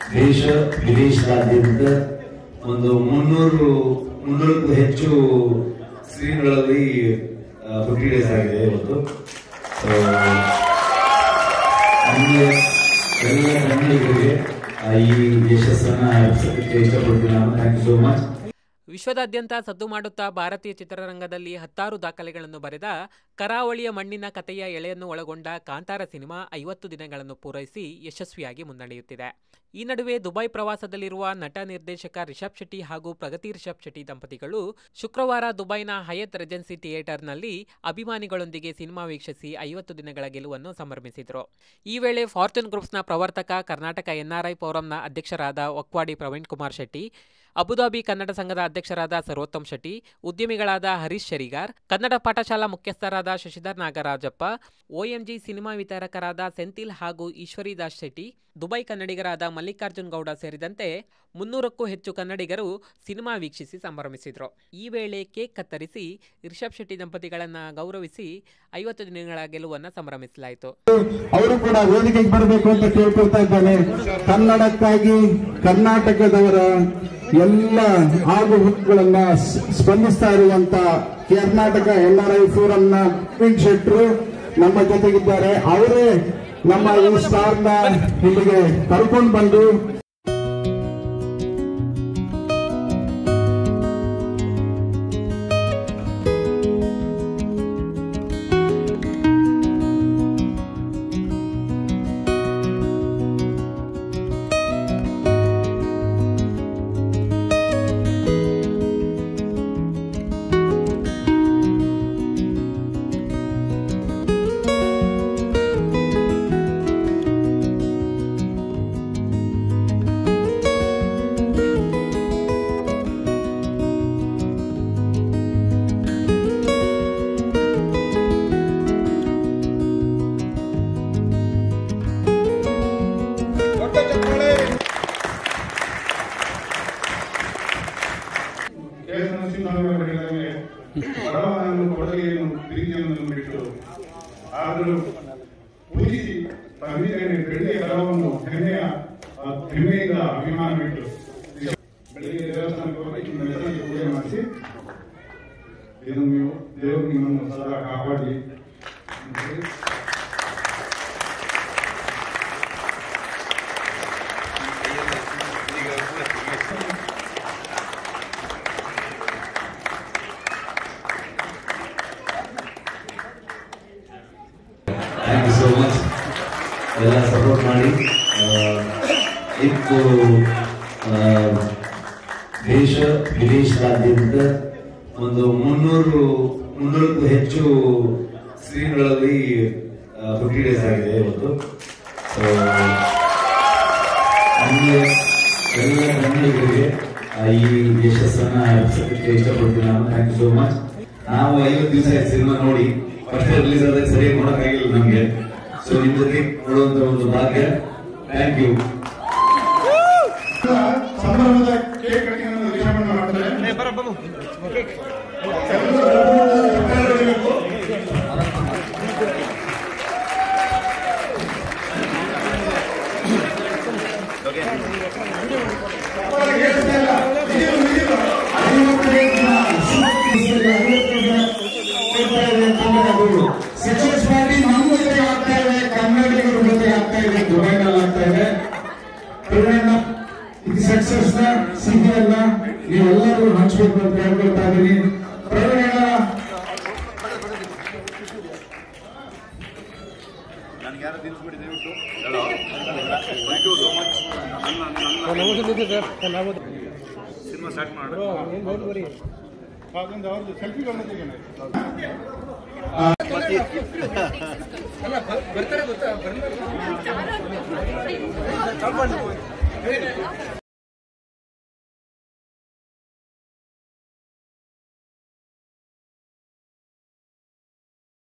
ದೇಶ ವಿದೇಶದಾದ್ಯಂತ ಒಂದು ಮುನ್ನೂರು ಮುನ್ನೂರಕ್ಕೂ ಹೆಚ್ಚು ಸ್ಕ್ರೀನ್ಗಳಲ್ಲಿ ಫಿಫ್ಟಿ ಡೇಸ್ ಆಗಿದೆ ಇವತ್ತು ಸೊ ನಮಗೆ ಎಲ್ಲ ಕನ್ನಡಿಗರಿಗೆ ಆ, ಈ ಯಶಸ್ಸನ್ನ ಹಂಚೋದಕ್ಕೆ ಇಷ್ಟಪಡ್ತೀನಿ ನಾನು ಥ್ಯಾಂಕ್ ಯು ಸೋ ಮಚ್ ವಿಶ್ವದಾದ್ಯಂತ ಸದ್ದು ಮಾಡುತ್ತಾ ಭಾರತೀಯ ಚಿತ್ರರಂಗದಲ್ಲಿ ಹತ್ತಾರು ದಾಖಲೆಗಳನ್ನು ಬರೆದ ಕರಾವಳಿಯ ಮಣ್ಣಿನ ಕಥೆಯ ಎಳೆಯನ್ನು ಒಳಗೊಂಡ ಕಾಂತಾರ ಸಿನಿಮಾ ಐವತ್ತು ದಿನಗಳನ್ನು ಪೂರೈಸಿ ಯಶಸ್ವಿಯಾಗಿ ಮುನ್ನಡೆಯುತ್ತಿದೆ ಈ ನಡುವೆ ದುಬೈ ಪ್ರವಾಸದಲ್ಲಿರುವ ನಟ ನಿರ್ದೇಶಕ ರಿಷಬ್ ಶೆಟ್ಟಿ ಹಾಗೂ ಪ್ರಗತಿ ರಿಷಬ್ ಶೆಟ್ಟಿ ದಂಪತಿಗಳು ಶುಕ್ರವಾರ ದುಬೈನ ಹಯತ್ ರೆಜೆನ್ಸಿ ಥಿಯೇಟರ್ನಲ್ಲಿ ಅಭಿಮಾನಿಗಳೊಂದಿಗೆ ಸಿನಿಮಾ ವೀಕ್ಷಿಸಿ ಐವತ್ತು ದಿನಗಳ ಗೆಲುವನ್ನು ಸಂಭ್ರಮಿಸಿದರು ಈ ವೇಳೆ ಫಾರ್ಚೂನ್ ಗ್ರೂಪ್ಸ್ನ ಪ್ರವರ್ತಕ ಕರ್ನಾಟಕ ಎನ್ಆರ್ಐ ಫೋರಂನ ಅಧ್ಯಕ್ಷರಾದ ಒಕ್ವಾಡಿ ಪ್ರವೀಣ್ ಕುಮಾರ್ ಶೆಟ್ಟಿ ಅಬುದಾಬಿ ಕನ್ನಡ ಸಂಘದ ಅಧ್ಯಕ್ಷರಾದ ಸರ್ವೋತ್ತಮ್ ಶೆಟ್ಟಿ ಉದ್ಯಮಿಗಳಾದ ಹರೀಶ್ ಶರಿಗಾರ್ ಕನ್ನಡ ಪಾಠಶಾಲಾ ಮುಖ್ಯಸ್ಥರಾದ ಶಶಿಧರ್ ನಾಗರಾಜಪ್ಪ ಒಎಂಜಿ ಸಿನಿಮಾ ವಿತರಕರಾದ ಸೆಂಥಿಲ್ ಹಾಗೂ ಈಶ್ವರಿದಾಸ್ ಶೆಟ್ಟಿ ದುಬೈ ಕನ್ನಡಿಗರಾದ ಮಲ್ಲಿಕಾರ್ಜುನ್ ಗೌಡ ಸೇರಿದಂತೆ ಮುನ್ನೂರಕ್ಕೂ ಹೆಚ್ಚು ಕನ್ನಡಿಗರು ಸಿನಿಮಾ ವೀಕ್ಷಿಸಿ ಸಂಭ್ರಮಿಸಿದರು ಈ ವೇಳೆ ಕೇಕ್ ಕತ್ತರಿಸಿ ರಿಷಬ್ ಶೆಟ್ಟಿ ದಂಪತಿಗಳನ್ನು ಗೌರವಿಸಿ ಐವತ್ತು ದಿನಗಳ ಗೆಲುವನ್ನು ಸಂಭ್ರಮಿಸಲಾಯಿತು ಅವರು ಕೂಡ ವೇದಿಕೆಗೆ ಬರಬೇಕು ಅಂತ ಕೇಳ್ಕೊಳ್ತಾ ಇದ್ದಾನೆ ಕನ್ನಡಕ್ಕಾಗಿ ಕರ್ನಾಟಕದವರ ಎಲ್ಲ ಆಗು ಹುಟ್ಟುಗಳನ್ನ ಸ್- ಸ್ಪಂದಿಸ್ತಾ ಇರುವಂತ ಕರ್ನಾಟಕ ಎನ್ ಆರ್ ಐ ಫೋರಂನ ಪ್ರವೀಣ್ ಶೆಟ್ರು ನಮ್ಮ ಜೊತೆಗಿದ್ದಾರೆ ಅವರೇ ನಮ್ಮ ಈ ಸ್ಟಾರ್ನ ಇಲ್ಲಿಗೆ ಕರ್ಕೊಂಡು ಬಂದು ಕೆ ಎಸ್ ನರಸಿಂಹರಾವ್ ಹೇಳಿದಂಗೆ ಬಡವನನ್ನು ಕೊಡಲಿಯನ್ನು ಪ್ರೀತಿಯನ್ನು ಬಿಟ್ಟು ಆದರೂ ಪೂಜಿಸಿ ಸಂವಿಧಾನ ಬೆಳ್ಳಿಯ ಬಲವನ್ನು ಹೆಮ್ಮೆಯ ಆ ಹೆಮ್ಮೆಯಿಂದ ಅಭಿಮಾನ ಬಿಟ್ಟು ಬೆಳಿಗ್ಗೆ ದೇವಸ್ಥಾನಕ್ಕೆ ಹೋಗಿ ನಿಮ್ಮ ಹೆಸರಿಗೆ ಪೂಜೆ ಮಾಡಿಸಿ ಇದು ನೀವು ದೇವರು ನಿಮ್ಮನ್ನು ಸದಾ ಕಾಪಾಡಿ ಅಂತ ಹೇಳಿ ಥ್ಯಾಂಕ್ ಯು ಸೋ ಮಚ್ ಎಲ್ಲ ಸಪೋರ್ಟ್ ಮಾಡಿ ಆ, ಇತ್ತು ಆ, ದೇಶ ವಿದೇಶದಾದ್ಯಂತ ಒಂದು ಮುನ್ನೂರು ಮುನ್ನೂರಕ್ಕೂ ಹೆಚ್ಚು ಸ್ಕ್ರೀನ್ಗಳಲ್ಲಿ ಫಿಫ್ಟಿ ಡೇಸ್ ಆಗಿದೆ ಇವತ್ತು ಸೊ ನಮಗೆ ಎಲ್ಲ ಕನ್ನಡಿಗರಿಗೆ ಆ, ಈ ಯಶಸ್ಸನ್ನ ಹಂಚೋದಕ್ಕೆ ಇಷ್ಟಪಡ್ತೀನಿ ನಾನು ಥ್ಯಾಂಕ್ ಯು ಸೋ ಮಚ್ ನಾವು ಐವತ್ತು ದಿವಸ ಸಿನಿಮಾ ನೋಡಿ ಫಸ್ಟ್ ರಿಲೀಸ್ ಆದಾಗ ಸರಿಯಾಗಿ ನೋಡಕ್ಕಾಗಿಲ್ಲ ನಮ್ಗೆ ಸೊ ನಿಮ್ ಜೊತೆ ನೋಡುವಂತ ಒಂದು ಭಾಗ್ಯ ಥ್ಯಾಂಕ್ ಯು ಸಂಭ್ರಮದ ಕೇಕ್ ಕಟಿಂಗ್ ಅನ್ನು ವಿಷಯವನ್ನು ಮಾಡ್ತಾರೆ ಸಕ್ಸಸ್ ಮಾಡಿ ನಮ್ಮ ಜೊತೆ ಆಗ್ತಾ ಇದೆ ಕನ್ನಡಿಗರ ಜೊತೆ ಆಗ್ತಾ ಇದೆ ದುಬೈನಲ್ಲಿ ಆಗ್ತಾ ಇದೆ ಪ್ರವೀಣ ಇದು ಸಕ್ಸಸ್ ನ ಸಿಹಿಯನ್ನ ನೀವೆಲ್ಲರೂ ಹಂಚ್ಬೇಕು ಅಂತ ಹೇಳ್ಕೊಳ್ತಾ ಇದೀನಿ ಪ್ರವೀಣ ಅದೊಂದು ಅವ್ರದ್ದು ಸೆಲ್ಫಿ ಬಂದಿದ್ದೇನೆ